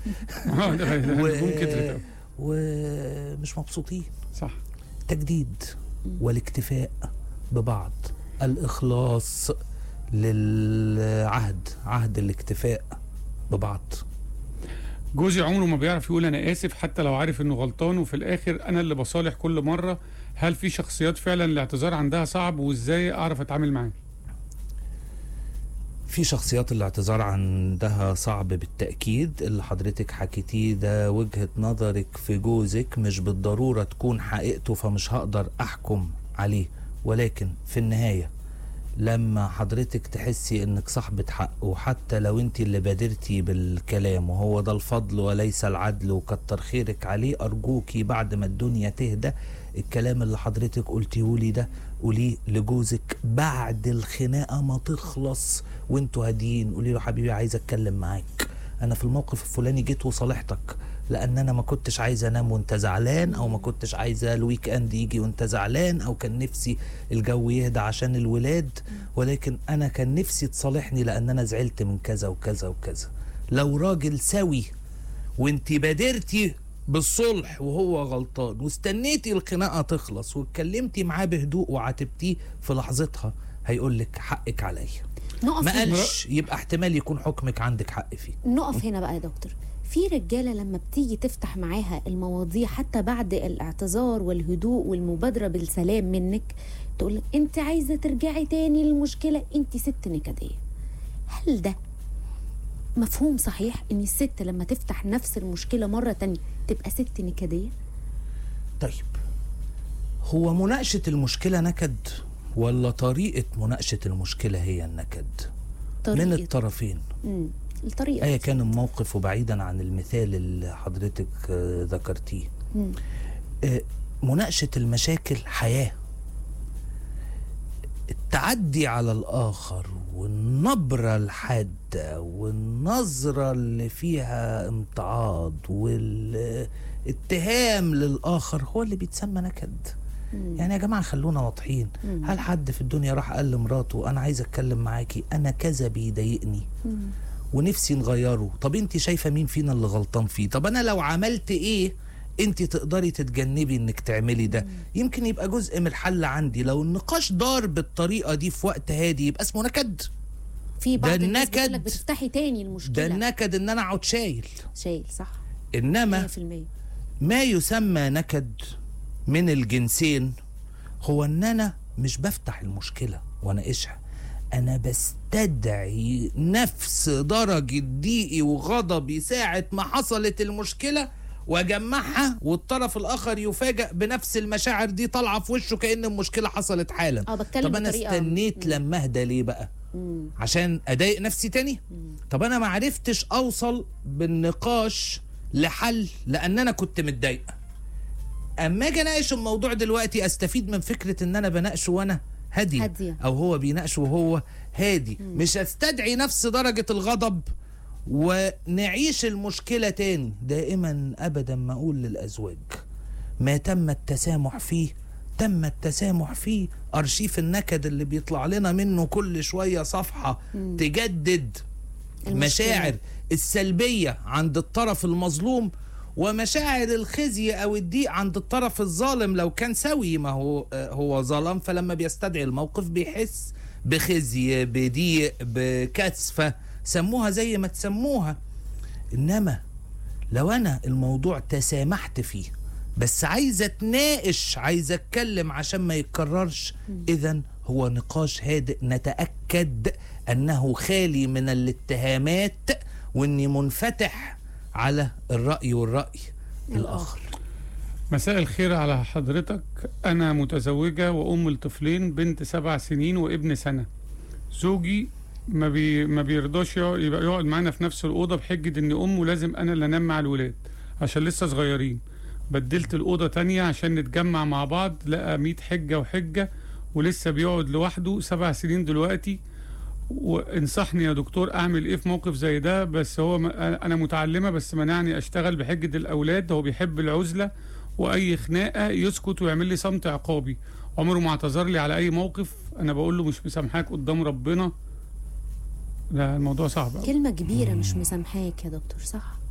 اه ده ده و- النجوم كترت أوي. ومش مبسوطين صح تجديد والاكتفاء ببعض الإخلاص للعهد عهد الاكتفاء ببعض جوزي عمره ما بيعرف يقول انا اسف حتى لو عارف انه غلطان وفي الاخر انا اللي بصالح كل مره هل في شخصيات فعلا الاعتذار عندها صعب وازاي اعرف اتعامل معاه في شخصيات الاعتذار عندها صعب بالتأكيد اللي حضرتك حكيتيه ده وجهة نظرك في جوزك مش بالضرورة تكون حقيقته فمش هقدر أحكم عليه ولكن في النهاية لما حضرتك تحسي انك صاحبة حق وحتى لو انت اللي بادرتي بالكلام وهو ده الفضل وليس العدل وكتر خيرك عليه ارجوكي بعد ما الدنيا تهدى الكلام اللي حضرتك قلتيهولي ده قوليه لجوزك بعد الخناقه ما تخلص وانتوا هاديين قولي له حبيبي عايز اتكلم معاك انا في الموقف الفلاني جيت وصالحتك لان انا ما كنتش عايز انام وانت زعلان او ما كنتش عايزه الويك اند يجي وانت زعلان او كان نفسي الجو يهدى عشان الولاد ولكن انا كان نفسي تصالحني لان انا زعلت من كذا وكذا وكذا لو راجل سوي وانت بادرتي بالصلح وهو غلطان واستنيتي الخناقه تخلص واتكلمتي معاه بهدوء وعاتبتيه في لحظتها هيقول لك حقك عليا نقف ما هنا. قالش يبقى احتمال يكون حكمك عندك حق فيه نقف هنا بقى يا دكتور في رجاله لما بتيجي تفتح معاها المواضيع حتى بعد الاعتذار والهدوء والمبادره بالسلام منك تقول لك انت عايزه ترجعي تاني للمشكله انت ست نكديه هل ده مفهوم صحيح ان الست لما تفتح نفس المشكله مره تانية تبقى ست نكديه طيب هو مناقشه المشكله نكد ولا طريقه مناقشه المشكله هي النكد من طريقه الطرفين مم. الطريقه ايا كان الموقف وبعيدا عن المثال اللي حضرتك آه، ذكرتيه مم. آه، مناقشة المشاكل حياة التعدي على الآخر والنبرة الحادة والنظرة اللي فيها امتعاض والاتهام للآخر هو اللي بيتسمى نكد مم. يعني يا جماعة خلونا واضحين مم. هل حد في الدنيا راح قال لمراته أنا عايز أتكلم معاكي أنا كذا بيضايقني مم. ونفسي نغيره طب انت شايفه مين فينا اللي غلطان فيه طب انا لو عملت ايه انت تقدري تتجنبي انك تعملي ده يمكن يبقى جزء من الحل عندي لو النقاش دار بالطريقه دي في وقت هادي يبقى اسمه نكد في بعض ده الناس بتقول لك النكد. بتفتحي تاني ده المشكله النكد ان انا اقعد شايل شايل صح انما 100% ما يسمى نكد من الجنسين هو ان انا مش بفتح المشكله واناقشها انا بستدعي نفس درجه ضيقي وغضبي ساعه ما حصلت المشكله واجمعها والطرف الاخر يفاجأ بنفس المشاعر دي طالعه في وشه كأن المشكله حصلت حالا اه بتكلم طب انا بطريقة- استنيت مم. لما اهدى ليه بقى مم. عشان اضايق نفسي تاني طب انا ما عرفتش اوصل بالنقاش لحل لان انا كنت متضايقه اما اجي اناقش الموضوع دلوقتي استفيد من فكره ان انا بناقشه وانا هادي هادية. او هو بيناقشه وهو هادي مش استدعي نفس درجه الغضب ونعيش المشكله تاني دائما ابدا ما اقول للازواج ما تم التسامح فيه تم التسامح فيه ارشيف النكد اللي بيطلع لنا منه كل شويه صفحه تجدد المشكلة. مشاعر السلبيه عند الطرف المظلوم ومشاعر الخزي او الضيق عند الطرف الظالم لو كان سوي ما هو آه، هو ظلم فلما بيستدعي الموقف بيحس بخزي بضيق بكثفه سموها زي ما تسموها انما لو انا الموضوع تسامحت فيه بس عايز اتناقش عايز اتكلم عشان ما يتكررش اذا هو نقاش هادئ نتاكد انه خالي من الاتهامات واني منفتح على الراي والراي الاخر مساء الخير على حضرتك أنا متزوجة وأم لطفلين بنت سبع سنين وابن سنة زوجي ما, بي ما بيرضاش يقعد- يبقى يقعد معانا في نفس الأوضة بحجة إن أمه لازم أنا اللي أنام مع الولاد عشان لسه صغيرين بدلت الأوضة تانية عشان نتجمع مع بعض لقى ميت حجة وحجة ولسه بيقعد لوحده سبع سنين دلوقتي وانصحني يا دكتور اعمل ايه في موقف زي ده بس هو م- انا متعلمه بس منعني اشتغل بحجه الاولاد هو بيحب العزله واي خناقه يسكت ويعمل لي صمت عقابي عمره ما اعتذر لي على اي موقف انا بقول له مش مسامحاك قدام ربنا لا الموضوع صعب أوي. كلمه كبيره مش مسامحاك يا دكتور صح